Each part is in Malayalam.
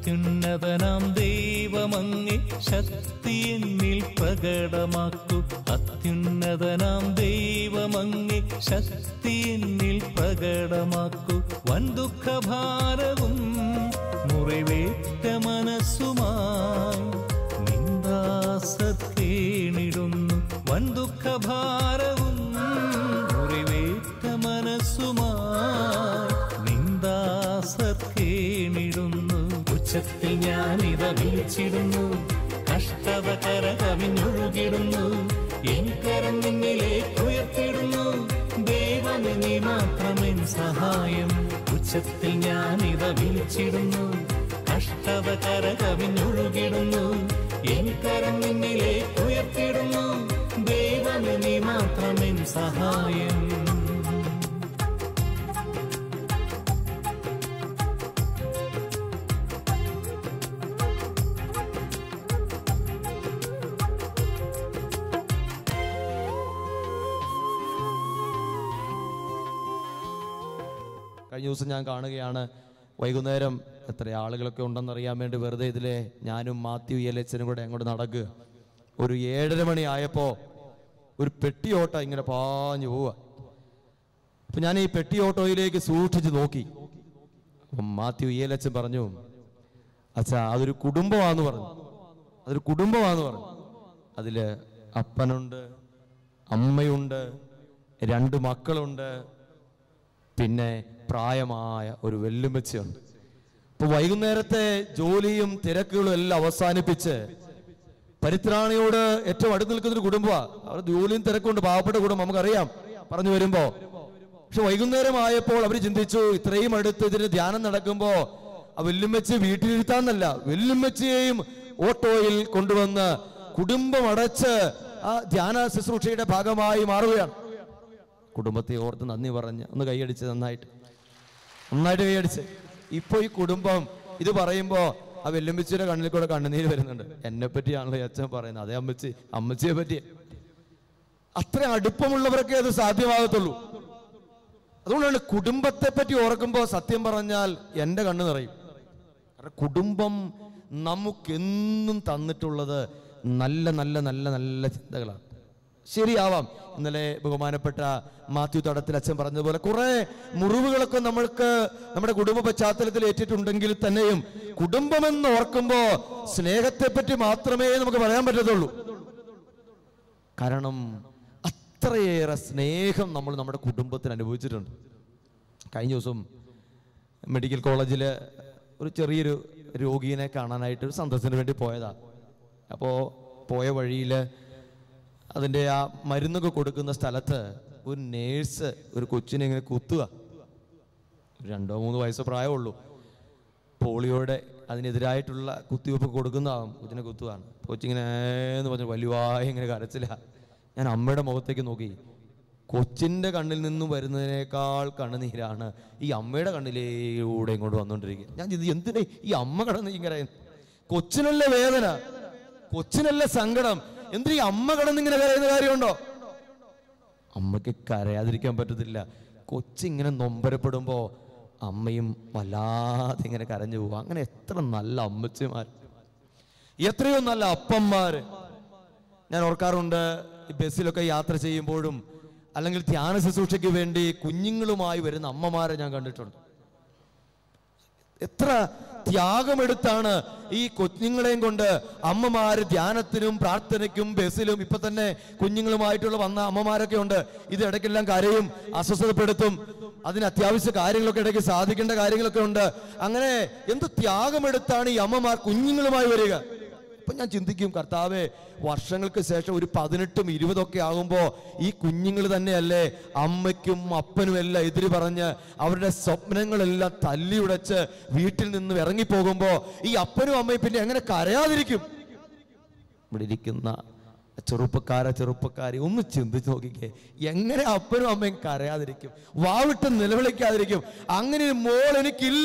അത്യുന്നതനാം ദൈവമങ്ങി ശക്തി എന്നിൽ പ്രകടമാക്കൂ അത്യുന്നതനാം ദൈവമങ്ങി ശക്തി എന്നിൽ പ്രകടമാക്കൂ വൻ ദുഃഖഭാരവും മുറിവേറ്റ മനസ്സുമായി നിന്ദാസത്തേണിടുന്നു വൻ ദുഃഖഭാരവും മുറിവേറ്റ മനസ്സുമായി നിന്ദാസത്തേണിടുന്നു ഉച്ചത്തിൽ ഞാനിത വിളിച്ചിടുന്നു കഷ്ടത കരകവിഞ്ഞൊഴുകിടുന്നു എനിക്കരം നിന്നിലേക്ക് ഉയർത്തിടുന്നു ദൈവമേ നീ മാത്രമേ സഹായം ഉച്ചത്തിൽ ഞാനിത വിളിച്ചിടുന്നു കഷ്ടത കരകവിഞ്ഞൊഴുകിടുന്നു എനിക്കരം നിന്നിലേക്ക് ഉയർത്തിടുന്നു ദൈവമേ നീ മാത്രമേ സഹായം കഴിഞ്ഞ ദിവസം ഞാൻ കാണുകയാണ് വൈകുന്നേരം എത്ര ആളുകളൊക്കെ ഉണ്ടെന്നറിയാൻ വേണ്ടി വെറുതെ ഇതിലെ ഞാനും മാത്യു എലച്ചനും കൂടെ അങ്ങോട്ട് നടക്കുക ഒരു ഏഴര മണി ആയപ്പോ ഒരു പെട്ടി ഓട്ട ഇങ്ങനെ പാഞ്ഞു പോവുക അപ്പൊ ഞാൻ ഈ പെട്ടി ഓട്ടോയിലേക്ക് സൂക്ഷിച്ച് നോക്കി അപ്പം മാത്യു ഇയലച്ചൻ പറഞ്ഞു അച്ഛാ അതൊരു കുടുംബമാന്ന് പറഞ്ഞു അതൊരു കുടുംബമാന്ന് പറഞ്ഞു അതില് അപ്പനുണ്ട് അമ്മയുണ്ട് രണ്ട് മക്കളുണ്ട് പിന്നെ പ്രായമായ ഒരു വെല്ലുമ്പച്ചയുണ്ട് ഇപ്പൊ വൈകുന്നേരത്തെ ജോലിയും തിരക്കുകളും എല്ലാം അവസാനിപ്പിച്ച് പരിത്രാണിയോട് ഏറ്റവും അടുത്ത് നിൽക്കുന്ന ഒരു കുടുംബമാണ് അവർ ജോലിയും തിരക്കുണ്ട് പാവപ്പെട്ട കുടുംബം നമുക്കറിയാം പറഞ്ഞു വരുമ്പോ പക്ഷെ വൈകുന്നേരം ആയപ്പോൾ അവർ ചിന്തിച്ചു ഇത്രയും അടുത്ത് ഇതിന് ധ്യാനം നടക്കുമ്പോ ആ വെല്ലുമ്മച്ചി വീട്ടിലിരുത്താന്നല്ല വെല്ലുമ്മച്ചിയെയും ഓട്ടോയിൽ കൊണ്ടുവന്ന് കുടുംബം അടച്ച് ആ ധ്യാന ശുശ്രൂഷയുടെ ഭാഗമായി മാറുകയാണ് കുടുംബത്തെ ഓർത്ത് നന്ദി പറഞ്ഞ് ഒന്ന് കൈയടിച്ച് നന്നായിട്ട് നന്നായിട്ട് കൈയടിച്ച് ഇപ്പൊ ഈ കുടുംബം ഇത് പറയുമ്പോ ആ വെല്ലുമ്പിച്ചിയുടെ കണ്ണിൽ കൂടെ കണ്ണുനീര് വരുന്നുണ്ട് എന്നെ പറ്റിയാണല്ലോ ഈ അച്ഛൻ പറയുന്നത് അതേ അമ്മച്ചി അമ്മച്ചിയെ പറ്റി അത്ര അടുപ്പമുള്ളവർക്കേ അത് സാധ്യമാകത്തുള്ളൂ അതുകൊണ്ടാണ് കുടുംബത്തെ പറ്റി ഓർക്കുമ്പോൾ സത്യം പറഞ്ഞാൽ എൻ്റെ കണ്ണ് നിറയും കാരണം കുടുംബം നമുക്കെന്നും തന്നിട്ടുള്ളത് നല്ല നല്ല നല്ല നല്ല ചിന്തകളാണ് ശരിയാവാം ഇന്നലെ ബഹുമാനപ്പെട്ട മാത്യു തടത്തിൽ അച്ഛൻ പറഞ്ഞതുപോലെ കുറെ മുറിവുകളൊക്കെ നമ്മൾക്ക് നമ്മുടെ കുടുംബ പശ്ചാത്തലത്തിൽ ഏറ്റിട്ടുണ്ടെങ്കിൽ തന്നെയും കുടുംബമെന്ന് ഓർക്കുമ്പോ സ്നേഹത്തെ പറ്റി മാത്രമേ നമുക്ക് പറയാൻ പറ്റത്തുള്ളൂ കാരണം അത്രയേറെ സ്നേഹം നമ്മൾ നമ്മുടെ കുടുംബത്തിന് അനുഭവിച്ചിട്ടുണ്ട് കഴിഞ്ഞ ദിവസം മെഡിക്കൽ കോളേജിൽ ഒരു ചെറിയൊരു രോഗീനെ കാണാനായിട്ട് ഒരു സന്ദർശനത്തിന് വേണ്ടി പോയതാ അപ്പോൾ പോയ വഴിയിൽ അതിൻ്റെ ആ മരുന്നൊക്കെ കൊടുക്കുന്ന സ്ഥലത്ത് ഒരു നേഴ്സ് ഒരു കൊച്ചിനെ ഇങ്ങനെ കുത്തുക രണ്ടോ മൂന്നോ വയസ്സ് പ്രായമുള്ളൂ പോളിയോയുടെ അതിനെതിരായിട്ടുള്ള കുത്തിവെപ്പ് കൊടുക്കുന്നതാകും കൊച്ചിനെ കുത്തുകയാണ് കൊച്ചിങ്ങനെ എന്ന് പറഞ്ഞ് വലുവായി ഇങ്ങനെ കരച്ചില്ല ഞാൻ അമ്മയുടെ മുഖത്തേക്ക് നോക്കി കൊച്ചിൻ്റെ കണ്ണിൽ നിന്നും വരുന്നതിനേക്കാൾ കണ്ണുനീരാണ് ഈ അമ്മയുടെ കണ്ണിലൂടെ ഇങ്ങോട്ട് വന്നുകൊണ്ടിരിക്കുക ഞാൻ ഇത് എന്തിനാ ഈ അമ്മ കടന്ന് ഇങ്ങനെ കൊച്ചിനല്ലേ വേദന കൊച്ചിനല്ലേ സങ്കടം എന്തിനാ ഈ അമ്മ കടന്നിങ്ങനെ കരയുന്ന കാര്യമുണ്ടോ അമ്മയ്ക്ക് കരയാതിരിക്കാൻ പറ്റത്തില്ല കൊച്ചിങ്ങനെ നൊമ്പരപ്പെടുമ്പോ അമ്മയും വല്ലാതെ ഇങ്ങനെ കരഞ്ഞു പോവുക അങ്ങനെ എത്ര നല്ല അമ്മച്ചിമാർ എത്രയോ നല്ല അപ്പന്മാര് ഞാൻ ഓർക്കാറുണ്ട് ഈ ബസ്സിലൊക്കെ യാത്ര ചെയ്യുമ്പോഴും അല്ലെങ്കിൽ ധ്യാന ശുശ്രൂഷയ്ക്ക് വേണ്ടി കുഞ്ഞുങ്ങളുമായി വരുന്ന അമ്മമാരെ ഞാൻ കണ്ടിട്ടുണ്ട് എത്ര ത്യാഗമെടുത്താണ് ഈ കുഞ്ഞുങ്ങളെയും കൊണ്ട് അമ്മമാര് ധ്യാനത്തിനും പ്രാർത്ഥനയ്ക്കും ബസ്സിലും ഇപ്പൊ തന്നെ കുഞ്ഞുങ്ങളുമായിട്ടുള്ള വന്ന അമ്മമാരൊക്കെ ഉണ്ട് ഇത് ഇടയ്ക്കെല്ലാം കരയും അസ്വസ്ഥതപ്പെടുത്തും അതിന് അത്യാവശ്യ കാര്യങ്ങളൊക്കെ ഇടയ്ക്ക് സാധിക്കേണ്ട കാര്യങ്ങളൊക്കെ ഉണ്ട് അങ്ങനെ എന്ത് ത്യാഗമെടുത്താണ് ഈ അമ്മമാർ കുഞ്ഞുങ്ങളുമായി വരിക അപ്പൊ ഞാൻ ചിന്തിക്കും കർത്താവെ വർഷങ്ങൾക്ക് ശേഷം ഒരു പതിനെട്ടും ഇരുപതൊക്കെ ആകുമ്പോൾ ഈ കുഞ്ഞുങ്ങൾ തന്നെയല്ലേ അമ്മയ്ക്കും അപ്പനും എല്ലാം എതിര് പറഞ്ഞ് അവരുടെ സ്വപ്നങ്ങളെല്ലാം തല്ലിയുടച്ച് വീട്ടിൽ നിന്നും ഇറങ്ങിപ്പോകുമ്പോൾ ഈ അപ്പനും അമ്മയും പിന്നെ എങ്ങനെ കരയാതിരിക്കും ഇവിടെ ഇരിക്കുന്ന ചെറുപ്പക്കാര ചെറുപ്പക്കാരി ഒന്ന് ചിന്തിച്ച് നോക്കിക്കേ എങ്ങനെ അപ്പനും അമ്മയും കരയാതിരിക്കും വാവിട്ട് നിലവിളിക്കാതിരിക്കും അങ്ങനെ ഒരു മോൾ എനിക്കില്ല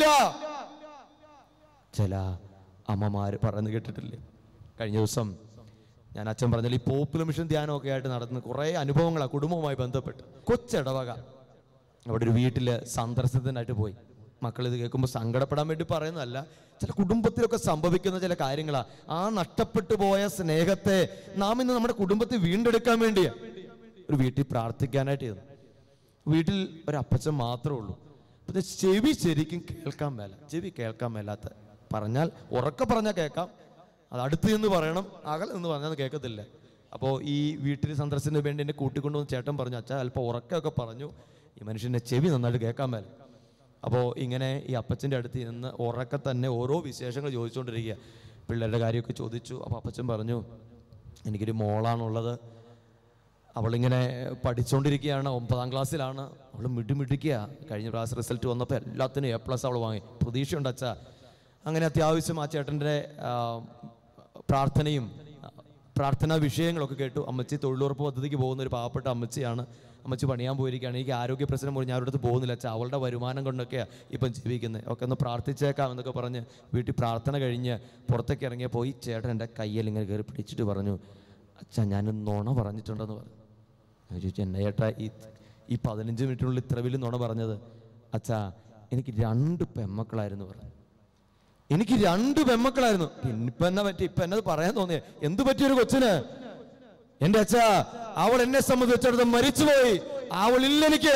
ചില അമ്മമാര് പറഞ്ഞു കേട്ടിട്ടില്ലേ കഴിഞ്ഞ ദിവസം ഞാൻ അച്ഛൻ പറഞ്ഞാൽ ഈ പോപ്പുലർ മിഷൻ ധ്യാനമൊക്കെ ആയിട്ട് നടത്തുന്ന കുറേ അനുഭവങ്ങളാണ് കുടുംബവുമായി ബന്ധപ്പെട്ട് കൊച്ചിടവക അവിടെ ഒരു വീട്ടില് സന്ദർശനത്തിനായിട്ട് പോയി മക്കൾ ഇത് കേൾക്കുമ്പോൾ സങ്കടപ്പെടാൻ വേണ്ടി പറയുന്നതല്ല ചില കുടുംബത്തിലൊക്കെ സംഭവിക്കുന്ന ചില കാര്യങ്ങളാ ആ നഷ്ടപ്പെട്ടു പോയ സ്നേഹത്തെ നാം ഇന്ന് നമ്മുടെ കുടുംബത്തിൽ വീണ്ടെടുക്കാൻ വേണ്ടിയാ ഒരു വീട്ടിൽ പ്രാർത്ഥിക്കാനായിട്ട് ഇരുന്നു വീട്ടിൽ ഒരു അപ്പച്ചൻ മാത്രമേ ഉള്ളൂ പിന്നെ ചെവി ശരിക്കും കേൾക്കാൻ മേല ചെവി കേൾക്കാൻ മേലാത്ത പറഞ്ഞാൽ ഉറക്കെ പറഞ്ഞാൽ കേൾക്കാം അത് അടുത്ത് എന്ന് പറയണം അകൽ എന്ന് പറഞ്ഞാൽ അത് കേൾക്കത്തില്ല അപ്പോൾ ഈ വീട്ടിൽ സന്ദർശനത്തിന് വേണ്ടി എന്നെ കൂട്ടിക്കൊണ്ടുവന്ന് ചേട്ടൻ പറഞ്ഞു അച്ഛാ അല്പം ഉറക്കമൊക്കെ പറഞ്ഞു ഈ മനുഷ്യൻ്റെ ചെവി നന്നായിട്ട് കേൾക്കാൻ മേല അപ്പോൾ ഇങ്ങനെ ഈ അപ്പച്ചൻ്റെ അടുത്ത് നിന്ന് ഉറക്കെ തന്നെ ഓരോ വിശേഷങ്ങൾ ചോദിച്ചുകൊണ്ടിരിക്കുക പിള്ളേരുടെ കാര്യമൊക്കെ ചോദിച്ചു അപ്പോൾ അപ്പച്ചൻ പറഞ്ഞു എനിക്കൊരു മോളാണുള്ളത് അവളിങ്ങനെ പഠിച്ചുകൊണ്ടിരിക്കുകയാണ് ഒമ്പതാം ക്ലാസ്സിലാണ് അവൾ മിടുമിടുക്കുക കഴിഞ്ഞ പ്രാവശ്യം റിസൾട്ട് വന്നപ്പോൾ എല്ലാത്തിനും എ പ്ലസ് അവൾ വാങ്ങി പ്രതീക്ഷയുണ്ട് അച്ഛാ അങ്ങനെ അത്യാവശ്യം ആ ചേട്ടൻ്റെ ആ, പ്രാർത്ഥനയും ആ, പ്രാർത്ഥനാ വിഷയങ്ങളൊക്കെ കേട്ടു അമ്മച്ചി തൊഴിലുറപ്പ് പദ്ധതിക്ക് പോകുന്ന ഒരു പാവപ്പെട്ട അമ്മച്ചിയാണ് അമ്മച്ചി പണിയാൻ പോയിരിക്കുകയാണ് എനിക്ക് ആരോഗ്യ പ്രശ്നം പോലും ഞാൻ അടുത്ത് പോകുന്നില്ല അച്ഛാ അവളുടെ വരുമാനം കൊണ്ടൊക്കെയാണ് ഇപ്പം ജീവിക്കുന്നത് ഒക്കെ ഒന്ന് പ്രാർത്ഥിച്ചേക്കാം എന്നൊക്കെ പറഞ്ഞ് വീട്ടിൽ പ്രാർത്ഥന കഴിഞ്ഞ് പുറത്തേക്ക് ഇറങ്ങിയപ്പോൾ ഈ ചേട്ടൻ എൻ്റെ കയ്യിൽ ഇങ്ങനെ കയറി പിടിച്ചിട്ട് പറഞ്ഞു അച്ഛാ ഞാൻ നുണ പറഞ്ഞിട്ടുണ്ടെന്ന് പറഞ്ഞു ഞാൻ ചോദിച്ചു എന്നെ ചേട്ടാ ഈ ഈ പതിനഞ്ച് മിനിറ്റിനുള്ളിൽ ഇത്ര വലിയ നുണ പറഞ്ഞത് അച്ഛാ എനിക്ക് രണ്ട് പെമ്മക്കളായിരുന്നു പറഞ്ഞു എനിക്ക് രണ്ട് പെമ്മക്കളായിരുന്നു പിന്നിപ്പൊ എന്നാ പറ്റി ഇപ്പൊ എന്നത് പറയാൻ തോന്നിയ എന്ത് പറ്റിയൊരു കൊച്ചിന് എന്റെ അച്ഛ അവൾ എന്നെ സംബന്ധിച്ചിടത്തോളം മരിച്ചുപോയി അവളില്ല എനിക്ക്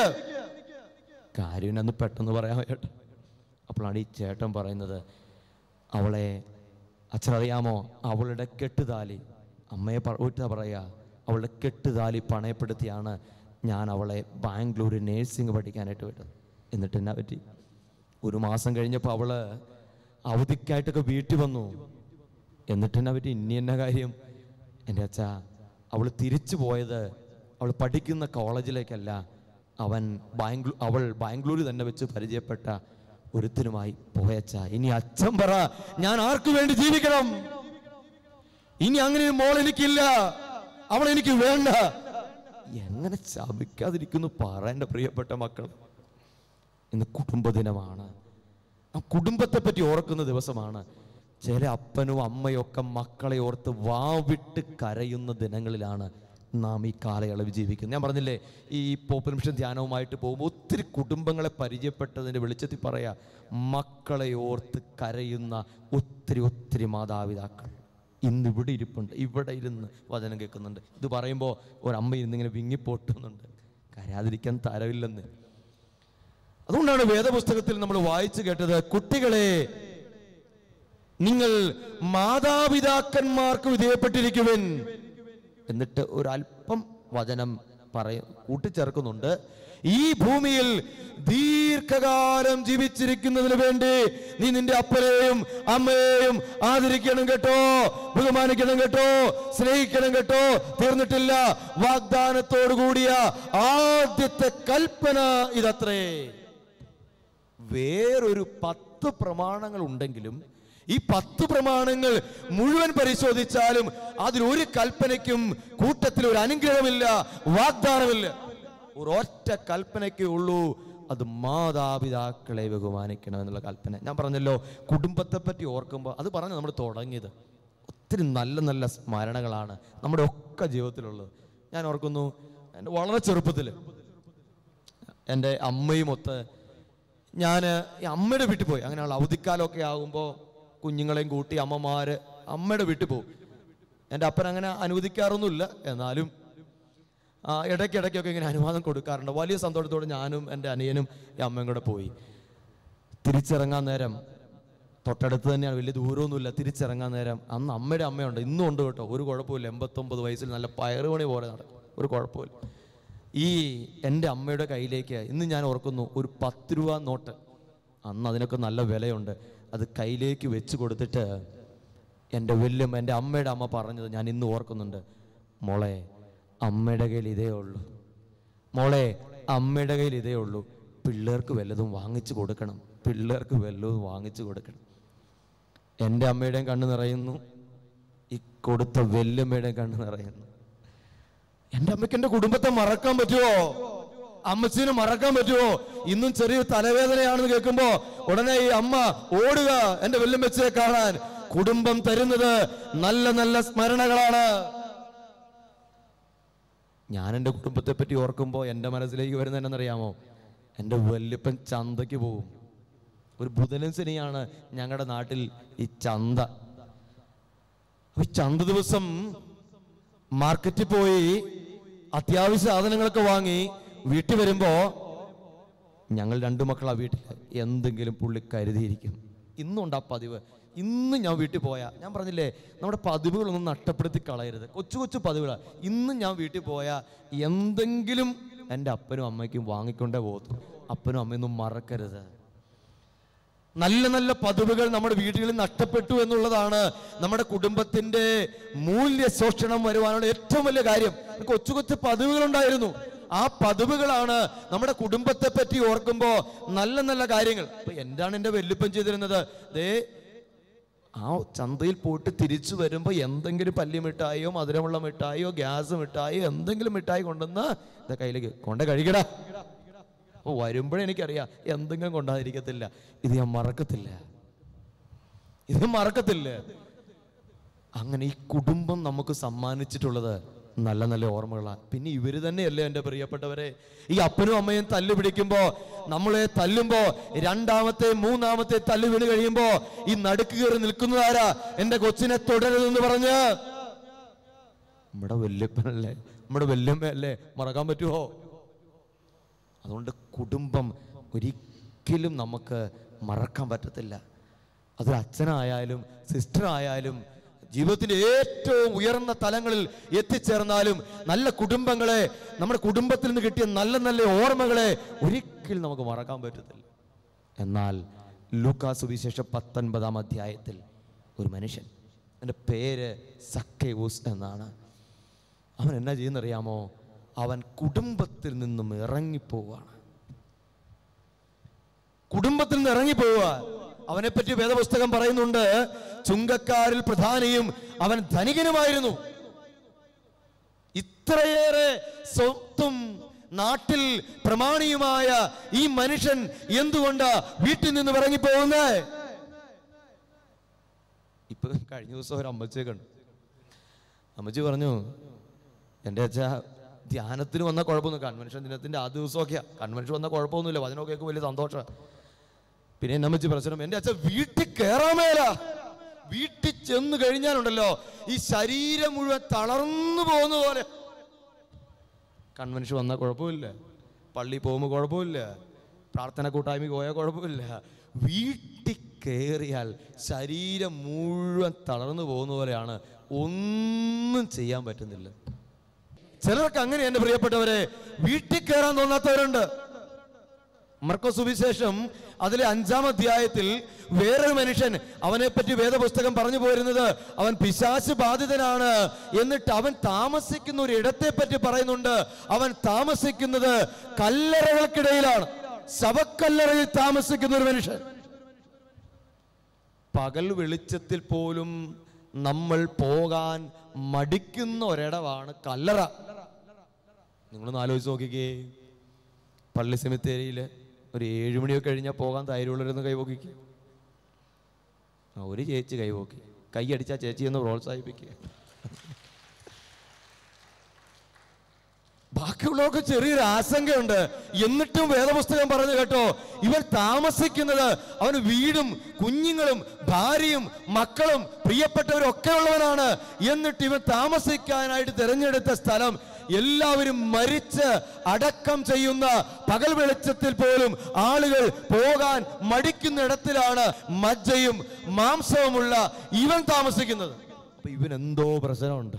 കാര്യം അന്ന് പെട്ടെന്ന് പറയാൻ ചേട്ടാ അപ്പോഴാണ് ഈ ചേട്ടൻ പറയുന്നത് അവളെ അച്ഛനറിയാമോ അവളുടെ കെട്ടുതാലി അമ്മയെ വീട്ടാ പറയാ അവളുടെ കെട്ടുതാലി പണയപ്പെടുത്തിയാണ് ഞാൻ അവളെ ബാംഗ്ലൂർ നേഴ്സിംഗ് പഠിക്കാനായിട്ട് വിട്ടത് എന്നിട്ട് എന്നാ പറ്റി ഒരു മാസം കഴിഞ്ഞപ്പോൾ അവള് അവധിക്കായിട്ടൊക്കെ വീട്ടിൽ വന്നു എന്നിട്ട് എന്നാ പറ്റി ഇനി എന്നാ കാര്യം എൻ്റെ അച്ഛ അവൾ തിരിച്ചു പോയത് അവൾ പഠിക്കുന്ന കോളേജിലേക്കല്ല അവൻ ബാംഗ്ലൂ അവൾ ബാംഗ്ലൂരിൽ തന്നെ വെച്ച് പരിചയപ്പെട്ട ഒരുത്തനുമായി പോയച്ച ഇനി അച്ഛൻ പറ ഞാൻ ആർക്കു വേണ്ടി ജീവിക്കണം ഇനി അങ്ങനെ ഒരു മോൾ എനിക്കില്ല അവൾ എനിക്ക് വേണ്ട എങ്ങനെ ശപിക്കാതിരിക്കുന്നു പറ എൻ്റെ പ്രിയപ്പെട്ട മക്കൾ ഇന്ന് കുടുംബദിനമാണ് ആ കുടുംബത്തെ പറ്റി ഓർക്കുന്ന ദിവസമാണ് ചില അപ്പനും അമ്മയും ഒക്കെ മക്കളെ ഓർത്ത് വാവിട്ട് കരയുന്ന ദിനങ്ങളിലാണ് നാം ഈ കാലയളവ് ജീവിക്കുന്നത് ഞാൻ പറഞ്ഞില്ലേ ഈ പോപ്പുലർ മിഷൻ ധ്യാനവുമായിട്ട് പോകുമ്പോൾ ഒത്തിരി കുടുംബങ്ങളെ പരിചയപ്പെട്ടതിൻ്റെ വെളിച്ചത്തിൽ പറയാ മക്കളെ ഓർത്ത് കരയുന്ന ഒത്തിരി ഒത്തിരി മാതാപിതാക്കൾ ഇന്ന് ഇവിടെ ഇരിപ്പുണ്ട് ഇവിടെ ഇരുന്ന് വചനം കേൾക്കുന്നുണ്ട് ഇത് പറയുമ്പോൾ ഒരമ്മ ഇരുന്നിങ്ങനെ വിങ്ങിപ്പൊട്ടുന്നുണ്ട് കരയാതിരിക്കാൻ തരവില്ലെന്ന് അതുകൊണ്ടാണ് വേദപുസ്തകത്തിൽ നമ്മൾ വായിച്ചു കേട്ടത് കുട്ടികളെ നിങ്ങൾ മാതാപിതാക്കന്മാർക്ക് വിധേയപ്പെട്ടിരിക്കുവിൻ എന്നിട്ട് ഒരല്പം വചനം പറയ കൂട്ടിച്ചേർക്കുന്നുണ്ട് ഈ ഭൂമിയിൽ ദീർഘകാലം ജീവിച്ചിരിക്കുന്നതിന് വേണ്ടി നീ നിന്റെ അപ്പനെയും അമ്മയെയും ആദരിക്കണം കേട്ടോ ബഹുമാനിക്കണം കേട്ടോ സ്നേഹിക്കണം കേട്ടോ തീർന്നിട്ടില്ല വാഗ്ദാനത്തോടു കൂടിയ ആദ്യത്തെ കൽപ്പന ഇതത്രേ വേറൊരു പത്ത് പ്രമാണങ്ങൾ ഉണ്ടെങ്കിലും ഈ പത്ത് പ്രമാണങ്ങൾ മുഴുവൻ പരിശോധിച്ചാലും അതിലൊരു കൽപ്പനയ്ക്കും കൂട്ടത്തിൽ ഒരു അനുഗ്രഹമില്ല വാഗ്ദാനമില്ല ഒരൊറ്റ കൽപ്പനയ്ക്കേ ഉള്ളൂ അത് മാതാപിതാക്കളെ ബഹുമാനിക്കണം എന്നുള്ള കൽപ്പന ഞാൻ പറഞ്ഞല്ലോ കുടുംബത്തെ പറ്റി ഓർക്കുമ്പോൾ അത് പറഞ്ഞ് നമ്മൾ തുടങ്ങിയത് ഒത്തിരി നല്ല നല്ല സ്മരണകളാണ് നമ്മുടെ ഒക്കെ ജീവിതത്തിലുള്ളത് ഞാൻ ഓർക്കുന്നു എൻ്റെ വളരെ ചെറുപ്പത്തിൽ എൻ്റെ അമ്മയും ഒത്ത് ഞാൻ ഈ അമ്മയുടെ വീട്ടിൽ പോയി അങ്ങനെയുള്ള അവധിക്കാലമൊക്കെ ആകുമ്പോൾ കുഞ്ഞുങ്ങളെയും കൂട്ടി അമ്മമാര് അമ്മയുടെ വീട്ടിൽ പോകും എൻ്റെ അപ്പൻ അങ്ങനെ അനുവദിക്കാറൊന്നുമില്ല എന്നാലും ആ, ഇടയ്ക്കിടയ്ക്കൊക്കെ ഇങ്ങനെ അനുവാദം കൊടുക്കാറുണ്ട് വലിയ സന്തോഷത്തോടെ ഞാനും എൻ്റെ അനിയനും ഈ അമ്മയും കൂടെ പോയി തിരിച്ചിറങ്ങാൻ നേരം തൊട്ടടുത്ത് തന്നെയാണ് വലിയ ദൂരമൊന്നുമില്ല തിരിച്ചിറങ്ങാൻ നേരം അന്ന് അമ്മയുടെ അമ്മയുണ്ട് ഇന്നും ഉണ്ട് കേട്ടോ ഒരു കുഴപ്പമില്ല എൺപത്തൊമ്പത് വയസ്സിൽ നല്ല പയറുപണി പോലെ നടക്കും ഒരു കുഴപ്പമില്ല ഈ എൻ്റെ അമ്മയുടെ കയ്യിലേക്ക് ഇന്ന് ഞാൻ ഓർക്കുന്നു ഒരു പത്ത് രൂപ നോട്ട് അന്ന് അതിനൊക്കെ നല്ല വിലയുണ്ട് അത് കയ്യിലേക്ക് വെച്ച് കൊടുത്തിട്ട് എൻ്റെ വല്യം എൻ്റെ അമ്മയുടെ അമ്മ പറഞ്ഞത് ഞാൻ ഇന്ന് ഓർക്കുന്നുണ്ട് മോളെ അമ്മയുടെ കയ്യിൽ ഇതേ ഉള്ളൂ മോളെ അമ്മയുടെ കയ്യിൽ ഇതേ ഉള്ളൂ പിള്ളേർക്ക് വല്ലതും വാങ്ങിച്ചു കൊടുക്കണം പിള്ളേർക്ക് വല്ലതും വാങ്ങിച്ചു കൊടുക്കണം എൻ്റെ അമ്മയുടെയും കണ്ണ് നിറയുന്നു ഈ കൊടുത്ത വല്യമ്മയുടെയും കണ്ണ് നിറയുന്നു എൻ്റെ അമ്മയ്ക്ക് എൻ്റെ കുടുംബത്തെ മറക്കാൻ പറ്റുമോ അമ്മച്ചീനെ മറക്കാൻ പറ്റുമോ ഇന്നും ചെറിയ തലവേദനയാണെന്ന് കേൾക്കുമ്പോ ഉടനെ ഈ അമ്മ ഓടുക എന്റെ വെല്ലുമ്പച്ചയെ കാണാൻ കുടുംബം തരുന്നത് നല്ല നല്ല സ്മരണകളാണ് ഞാൻ എൻ്റെ കുടുംബത്തെ പറ്റി ഓർക്കുമ്പോൾ എൻ്റെ മനസ്സിലേക്ക് വരുന്ന എന്നറിയാമോ എൻ്റെ വല്യപ്പൻ ചന്തയ്ക്ക് പോവും ഒരു ബുധനും ശനിയാണ് ഞങ്ങളുടെ നാട്ടിൽ ഈ ചന്ത അപ്പൊ ഈ ചന്ത ദിവസം മാർക്കറ്റിൽ പോയി അത്യാവശ്യ സാധനങ്ങളൊക്കെ വാങ്ങി വീട്ടിൽ വരുമ്പോ ഞങ്ങൾ രണ്ടു മക്കളാ വീട്ടിൽ എന്തെങ്കിലും പുള്ളി കരുതിയിരിക്കും ഇന്നുണ്ട് ആ പതിവ് ഇന്ന് ഞാൻ വീട്ടിൽ പോയാ ഞാൻ പറഞ്ഞില്ലേ നമ്മുടെ പതിവുകളൊന്നും നഷ്ടപ്പെടുത്തി കളയരുത് കൊച്ചു കൊച്ചു പതിവുകളാണ് ഇന്ന് ഞാൻ വീട്ടിൽ പോയാ എന്തെങ്കിലും എൻ്റെ അപ്പനും അമ്മയ്ക്കും വാങ്ങിക്കൊണ്ടേ പോകത്തു അപ്പനും അമ്മയൊന്നും മറക്കരുത് നല്ല നല്ല പതിവുകൾ നമ്മുടെ വീടുകളിൽ നഷ്ടപ്പെട്ടു എന്നുള്ളതാണ് നമ്മുടെ കുടുംബത്തിന്റെ മൂല്യ ശോഷണം വരുവാനുള്ള ഏറ്റവും വലിയ കാര്യം കൊച്ചു കൊച്ചു പതിവുകൾ ഉണ്ടായിരുന്നു ആ പതിവുകളാണ് നമ്മുടെ കുടുംബത്തെ പറ്റി ഓർക്കുമ്പോൾ നല്ല നല്ല കാര്യങ്ങൾ ഇപ്പൊ എന്താണ് എൻ്റെ വല്യപ്പൻ ചെയ്തിരുന്നത് ദേ ആ ചന്തയിൽ പോയിട്ട് തിരിച്ചു വരുമ്പോൾ എന്തെങ്കിലും പല്ലി മിഠായിയോ മധുരമുള്ള മിഠായിയോ ഗ്യാസ് മിഠായിയോ എന്തെങ്കിലും മിഠായി കൊണ്ടുവന്ന് ഇതാ കയ്യിലേക്ക് കൊണ്ട കഴിക്കടാ അപ്പോൾ വരുമ്പോഴേ എനിക്കറിയാം എന്തെങ്കിലും കൊണ്ടാതിരിക്കത്തില്ല ഇത് ഞാൻ മറക്കത്തില്ല ഇത് മറക്കത്തില്ല അങ്ങനെ ഈ കുടുംബം നമുക്ക് സമ്മാനിച്ചിട്ടുള്ളത് നല്ല നല്ല ഓർമ്മകളാണ് പിന്നെ ഇവര് തന്നെയല്ലേ എൻ്റെ പ്രിയപ്പെട്ടവരെ ഈ അപ്പനും അമ്മയും തല്ലു പിടിക്കുമ്പോ നമ്മളെ തല്ലുമ്പോ രണ്ടാമത്തെ മൂന്നാമത്തെ തല്ലു വീണ് കഴിയുമ്പോ ഈ നടുക്ക് കയറി നിൽക്കുന്നതാരാ എൻ്റെ കൊച്ചിനെ തുടരുതെന്ന് പറഞ്ഞ് നമ്മുടെ വല്യപ്പനല്ലേ നമ്മുടെ വല്യമ്മയല്ലേ മറക്കാൻ പറ്റുമോ അതുകൊണ്ട് കുടുംബം ഒരിക്കലും നമുക്ക് മറക്കാൻ പറ്റത്തില്ല അതൊരു അച്ഛനായാലും സിസ്റ്റർ ആയാലും ജീവിതത്തിന്റെ ഏറ്റവും ഉയർന്ന തലങ്ങളിൽ എത്തിച്ചേർന്നാലും നല്ല കുടുംബങ്ങളെ നമ്മുടെ കുടുംബത്തിൽ നിന്ന് കിട്ടിയ നല്ല നല്ല ഓർമ്മകളെ ഒരിക്കലും നമുക്ക് മറക്കാൻ പറ്റത്തില്ല എന്നാൽ ലൂക്കാ സുവിശേഷം പത്തൊൻപതാം അധ്യായത്തിൽ ഒരു മനുഷ്യൻ എൻ്റെ പേര് സക്കേവൂസ് എന്നാണ് അവൻ എന്നാ ചെയ്യുന്നറിയാമോ അവൻ കുടുംബത്തിൽ നിന്നും ഇറങ്ങിപ്പോവാണ് കുടുംബത്തിൽ നിന്ന് ഇറങ്ങിപ്പോവുക അവനെ പറ്റി വേദപുസ്തകം പറയുന്നുണ്ട് ചുങ്കക്കാരിൽ പ്രധാനിയും അവൻ ധനികനുമായിരുന്നു ഇത്രയേറെ സ്വത്തും നാട്ടിൽ പ്രമാണിയുമായ ഈ മനുഷ്യൻ എന്തുകൊണ്ടാ വീട്ടിൽ നിന്ന് ഇറങ്ങിപ്പോകുന്നേ ഇപ്പൊ കഴിഞ്ഞ ദിവസം ഒരു അമ്മച്ചിയെ കണ്ടു അമ്മച്ചി പറഞ്ഞു എൻ്റെ അച്ഛ ധ്യാനത്തിന് വന്ന കുഴപ്പമൊന്നും കൺവെൻഷൻ ദിനത്തിന്റെ ആ ദിവസമൊക്കെയാ കൺവെൻഷൻ വന്ന കുഴപ്പമൊന്നുമില്ല വചനമൊക്കെ കേൾക്കും വലിയ സന്തോഷം പിന്നെ എന്നെ അമ്മച്ചി പ്രശ്നം എൻ്റെ അച്ഛൻ വീട്ടിൽ കയറാൻ മേല വീട്ടിൽ ചെന്ന് കഴിഞ്ഞാലുണ്ടല്ലോ ഈ ശരീരം മുഴുവൻ തളർന്നു പോകുന്ന പോലെ കൺവെൻഷൻ വന്നാൽ കുഴപ്പമില്ല പള്ളി പോകുമ്പോൾ കുഴപ്പമില്ല പ്രാർത്ഥന കൂട്ടായ്മ പോയാൽ കുഴപ്പമില്ല വീട്ടിൽ കയറിയാൽ ശരീരം മുഴുവൻ തളർന്നു പോകുന്ന പോലെയാണ് ഒന്നും ചെയ്യാൻ പറ്റുന്നില്ല ചിലർക്ക് അങ്ങനെ എന്റെ പ്രിയപ്പെട്ടവരെ വീട്ടിൽ കയറാൻ തോന്നാത്തവരുണ്ട് മർക്കോ സുവിശേഷം അതിലെ അഞ്ചാം അധ്യായത്തിൽ വേറൊരു മനുഷ്യൻ അവനെ പറ്റി വേദപുസ്തകം പറഞ്ഞു പോരുന്നത് അവൻ പിശാശ് ബാധിതനാണ് എന്നിട്ട് അവൻ താമസിക്കുന്ന ഒരു ഇടത്തെ പറ്റി പറയുന്നുണ്ട് അവൻ താമസിക്കുന്നത് കല്ലറകൾക്കിടയിലാണ് ശവക്കല്ലറയിൽ താമസിക്കുന്ന ഒരു മനുഷ്യൻ പകൽ വെളിച്ചത്തിൽ പോലും നമ്മൾ പോകാൻ മടിക്കുന്ന ഒരിടമാണ് കല്ലറ നിങ്ങളൊന്ന് ആലോചിച്ച് നോക്കിക്കേ പള്ളി സെമിത്തേരിയിൽ ഒരു ഏഴുമണിയൊക്കെ കഴിഞ്ഞാൽ പോകാൻ ധൈര്യമുള്ളവരൊന്ന് കൈപോക്കിക്കുക ആ ഒരു ചേച്ചി കൈപോക്കി കൈ അടിച്ചാൽ ചേച്ചി ഒന്ന് പ്രോത്സാഹിപ്പിക്കുക ബാക്കിയുള്ളവർക്ക് ചെറിയൊരു ആശങ്കയുണ്ട് എന്നിട്ടും വേദപുസ്തകം പറഞ്ഞു കേട്ടോ ഇവൻ താമസിക്കുന്നത് അവന് വീടും കുഞ്ഞുങ്ങളും ഭാര്യയും മക്കളും പ്രിയപ്പെട്ടവരും ഒക്കെ ഉള്ളവനാണ് എന്നിട്ട് ഇവൻ താമസിക്കാനായിട്ട് തിരഞ്ഞെടുത്ത സ്ഥലം എല്ലാവരും മരിച്ച് അടക്കം ചെയ്യുന്ന പകൽ വെളിച്ചത്തിൽ പോലും ആളുകൾ പോകാൻ മടിക്കുന്ന ഇടത്തിലാണ് മജ്ജയും മാംസവുമുള്ള ഇവൻ താമസിക്കുന്നത് അപ്പൊ ഇവൻ എന്തോ പ്രശ്നമുണ്ട്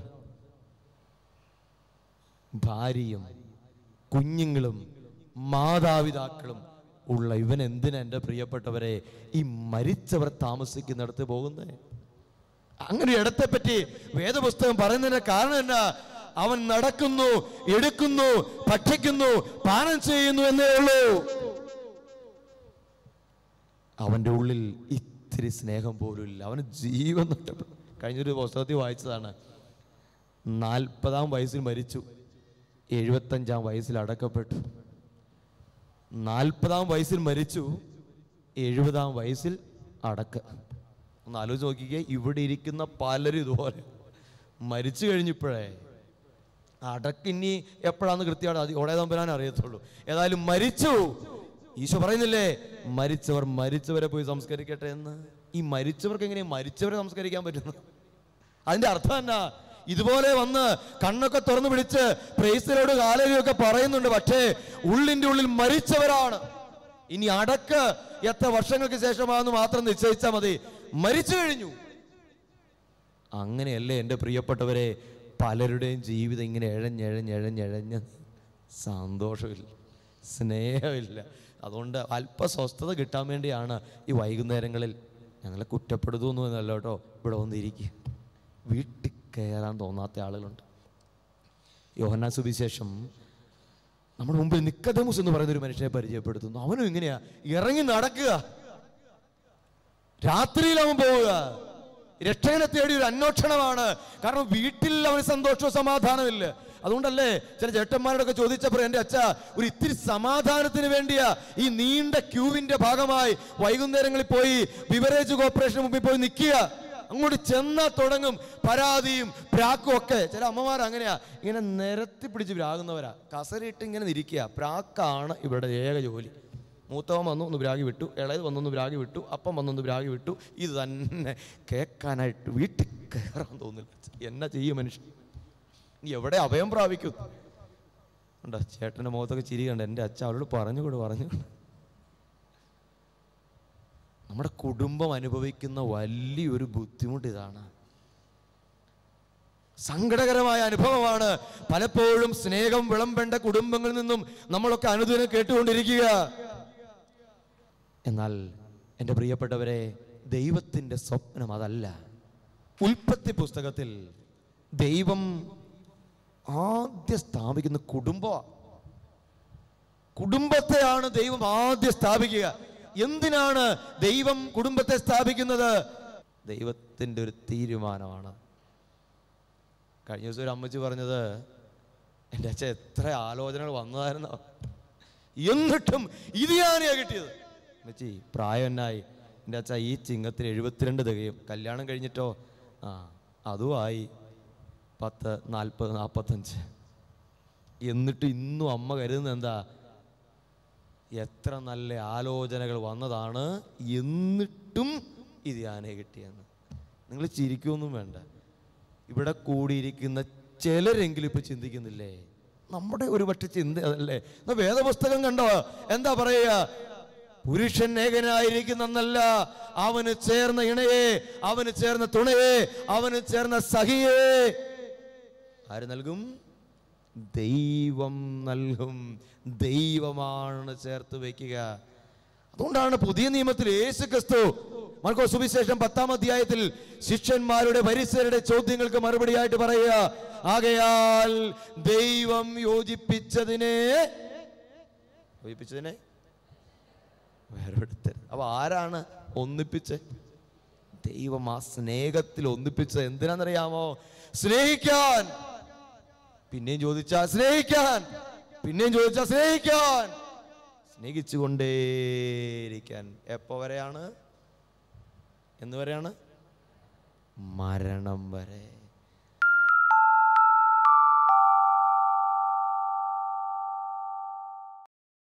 ഭാര്യയും കുഞ്ഞുങ്ങളും മാതാപിതാക്കളും ഉള്ള ഇവൻ എന്തിനാ എൻ്റെ പ്രിയപ്പെട്ടവരെ ഈ മരിച്ചവർ താമസിക്കുന്നിടത്ത് പോകുന്നത് അങ്ങനെ ഇടത്തെ പറ്റി വേദപുസ്തകം പറയുന്നതിന്റെ കാരണം എന്നാ അവൻ നടക്കുന്നു എടുക്കുന്നു ഭക്ഷിക്കുന്നു പാനം ചെയ്യുന്നു എന്നേ ഉള്ളൂ അവന്റെ ഉള്ളിൽ ഇത്തിരി സ്നേഹം പോലും ഇല്ല അവന് ജീവൻ നഷ്ടപ്പെട്ടു കഴിഞ്ഞൊരു പുസ്തകത്തിൽ വായിച്ചതാണ് നാൽപ്പതാം വയസ്സിൽ മരിച്ചു എഴുപത്തഞ്ചാം വയസ്സിൽ അടക്കപ്പെട്ടു നാൽപ്പതാം വയസ്സിൽ മരിച്ചു എഴുപതാം വയസ്സിൽ അടക്ക ഒന്ന് ആലോചിച്ച് നോക്കിക്കേ ഇവിടെ ഇരിക്കുന്ന പലരും ഇതുപോലെ മരിച്ചു കഴിഞ്ഞപ്പോഴേ അടക്കിനി എപ്പോഴാന്ന് കൃത്യമായിട്ട് അത് ഓടേ തമ്പുരാൻ അറിയത്തുള്ളൂ ഏതായാലും മരിച്ചു ഈശോ പറയുന്നില്ലേ മരിച്ചവർ മരിച്ചവരെ പോയി സംസ്കരിക്കട്ടെ എന്ന് ഈ മരിച്ചവർക്ക് എങ്ങനെ മരിച്ചവരെ സംസ്കരിക്കാൻ പറ്റുന്നു അതിന്റെ അർത്ഥം എന്നാ ഇതുപോലെ വന്ന് കണ്ണൊക്കെ തുറന്നു പിടിച്ച് പ്രേസിലോട് കാലരിയൊക്കെ പറയുന്നുണ്ട് പക്ഷേ ഉള്ളിന്റെ ഉള്ളിൽ മരിച്ചവരാണ് ഇനി അടക്ക് എത്ര വർഷങ്ങൾക്ക് ശേഷമാണെന്ന് മാത്രം നിശ്ചയിച്ചാൽ മതി മരിച്ചു കഴിഞ്ഞു അങ്ങനെയല്ലേ എൻ്റെ പ്രിയപ്പെട്ടവരെ പലരുടെയും ജീവിതം ഇങ്ങനെ എഴഞ്ഞെഴഞ്ഞെഴഞ്ഞെഴഞ്ഞ് സന്തോഷമില്ല സ്നേഹമില്ല അതുകൊണ്ട് അല്പ സ്വസ്ഥത കിട്ടാൻ വേണ്ടിയാണ് ഈ വൈകുന്നേരങ്ങളിൽ ഞങ്ങളെ കുറ്റപ്പെടുത്തുന്നു എന്നല്ല കേട്ടോ ഇവിടെ വന്നിരിക്കുക വീട്ടിൽ കയറാൻ തോന്നാത്ത ആളുകളുണ്ട് യോഹന്നാ സുവിശേഷം നമ്മുടെ മുമ്പിൽ നിക്കതമുസ് എന്ന് പറയുന്ന ഒരു മനുഷ്യനെ പരിചയപ്പെടുത്തുന്നു അവനും ഇങ്ങനെയാ ഇറങ്ങി നടക്കുക രാത്രിയിൽ അവൻ പോവുക രക്ഷകനെ തേടി ഒരു അന്വേഷണമാണ് കാരണം വീട്ടിൽ അവന് സന്തോഷവും സമാധാനമില്ല അതുകൊണ്ടല്ലേ ചില ചേട്ടന്മാരോടൊക്കെ ചോദിച്ചപ്പോൾ എൻ്റെ അച്ഛ ഒരു ഇത്തിരി സമാധാനത്തിന് വേണ്ടിയാ ഈ നീണ്ട ക്യൂവിന്റെ ഭാഗമായി വൈകുന്നേരങ്ങളിൽ പോയി ബിവറേജ് കോർപ്പറേഷന് മുമ്പിൽ പോയി നിൽക്കുക അങ്ങോട്ട് ചെന്നാ തുടങ്ങും പരാതിയും പ്രാക്കും ഒക്കെ ചില അമ്മമാർ അങ്ങനെയാ ഇങ്ങനെ നിരത്തി പിടിച്ച് പ്രാകുന്നവരാ കസരിട്ട് ഇങ്ങനെ നിരിക്കുക പ്രാക്കാണ് ഇവരുടെ ഏക ജോലി മൂത്തവൻ വന്നു ഒന്ന് ബ്രാഗി വിട്ടു ഇളയത് വന്നൊന്ന് ബ്രാഗി വിട്ടു അപ്പം വന്നൊന്ന് ബ്രാഗി വിട്ടു ഇത് തന്നെ കേൾക്കാനായിട്ട് വീട്ടിൽ കയറാൻ തോന്നില്ല എന്നാ ചെയ്യും മനുഷ്യൻ നീ എവിടെ അഭയം പ്രാപിക്കും ഉണ്ടോ ചേട്ടൻ്റെ മുഖത്തൊക്കെ ചിരി കണ്ട എൻ്റെ അച്ഛൻ അവരോട് പറഞ്ഞുകൂടെ പറഞ്ഞുകൂടെ നമ്മുടെ കുടുംബം അനുഭവിക്കുന്ന വലിയൊരു ബുദ്ധിമുട്ട് ഇതാണ് സങ്കടകരമായ അനുഭവമാണ് പലപ്പോഴും സ്നേഹം വിളമ്പേണ്ട കുടുംബങ്ങളിൽ നിന്നും നമ്മളൊക്കെ അനുദിനം കേട്ടുകൊണ്ടിരിക്കുക എന്നാൽ എൻ്റെ പ്രിയപ്പെട്ടവരെ ദൈവത്തിൻ്റെ സ്വപ്നം അതല്ല ഉൽപ്പത്തി പുസ്തകത്തിൽ ദൈവം ആദ്യം സ്ഥാപിക്കുന്ന കുടുംബമാണ് കുടുംബത്തെയാണ് ദൈവം ആദ്യം സ്ഥാപിക്കുക എന്തിനാണ് ദൈവം കുടുംബത്തെ സ്ഥാപിക്കുന്നത് ദൈവത്തിൻ്റെ ഒരു തീരുമാനമാണ് കഴിഞ്ഞ ദിവസം ഒരു അമ്മച്ചി പറഞ്ഞത് എൻ്റെ അച്ഛൻ എത്ര ആലോചനകൾ വന്നതായിരുന്നോ എന്നിട്ടും ഇത് ഞാനെയാ കിട്ടിയത് അമ്മച്ചി പ്രായം എന്നായി എൻ്റെ അച്ഛ ഈ ചിങ്ങത്തിന് എഴുപത്തിരണ്ട് തികയും കല്യാണം കഴിഞ്ഞിട്ടോ ആ അതുമായി പത്ത് നാൽപ്പത് നാൽപ്പത്തഞ്ച് എന്നിട്ട് ഇന്നും അമ്മ കരുതുന്നത് എന്താ എത്ര നല്ല ആലോചനകൾ വന്നതാണ് എന്നിട്ടും ഇത് ഞാനേ കിട്ടിയെന്ന് നിങ്ങൾ ചിരിക്കൊന്നും വേണ്ട ഇവിടെ കൂടിയിരിക്കുന്ന ചിലരെങ്കിലും ഇപ്പൊ ചിന്തിക്കുന്നില്ലേ നമ്മുടെ ഒരു പക്ഷെ ചിന്ത അതല്ലേ എന്നാ വേദപുസ്തകം കണ്ടോ എന്താ പറയുക പുരുഷൻ ഏകനായിരിക്കുന്നല്ല അവന് ചേർന്ന ഇണയെ അവന് ചേർന്ന തുണയെ അവന് ചേർന്ന സഹിയെ ആര് നൽകും ദൈവം നൽകും ദൈവമാണ് ചേർത്ത് വയ്ക്കുക അതുകൊണ്ടാണ് പുതിയ നിയമത്തിൽ യേശു ക്രിസ്തു മർക്കോ സുവിശേഷം പത്താം അധ്യായത്തിൽ ശിഷ്യന്മാരുടെ പരിസരുടെ ചോദ്യങ്ങൾക്ക് മറുപടിയായിട്ട് പറയുക ആകയാൽ ദൈവം യോജിപ്പിച്ചതിനെ യോജിപ്പിച്ചതിനെ വേറെടുത്തരുത് അപ്പൊ ആരാണ് ഒന്നിപ്പിച്ച് ദൈവം ആ സ്നേഹത്തിൽ ഒന്നിപ്പിച്ചത് എന്തിനാണെന്നറിയാമോ സ്നേഹിക്കാൻ പിന്നെയും ചോദിച്ചാൽ സ്നേഹിക്കാൻ പിന്നെയും ചോദിച്ചാൽ സ്നേഹിക്കാൻ സ്നേഹിച്ചുകൊണ്ടേയിരിക്കാൻ എപ്പോ വരെയാണ് എന്ന് വരെയാണ് മരണം വരെ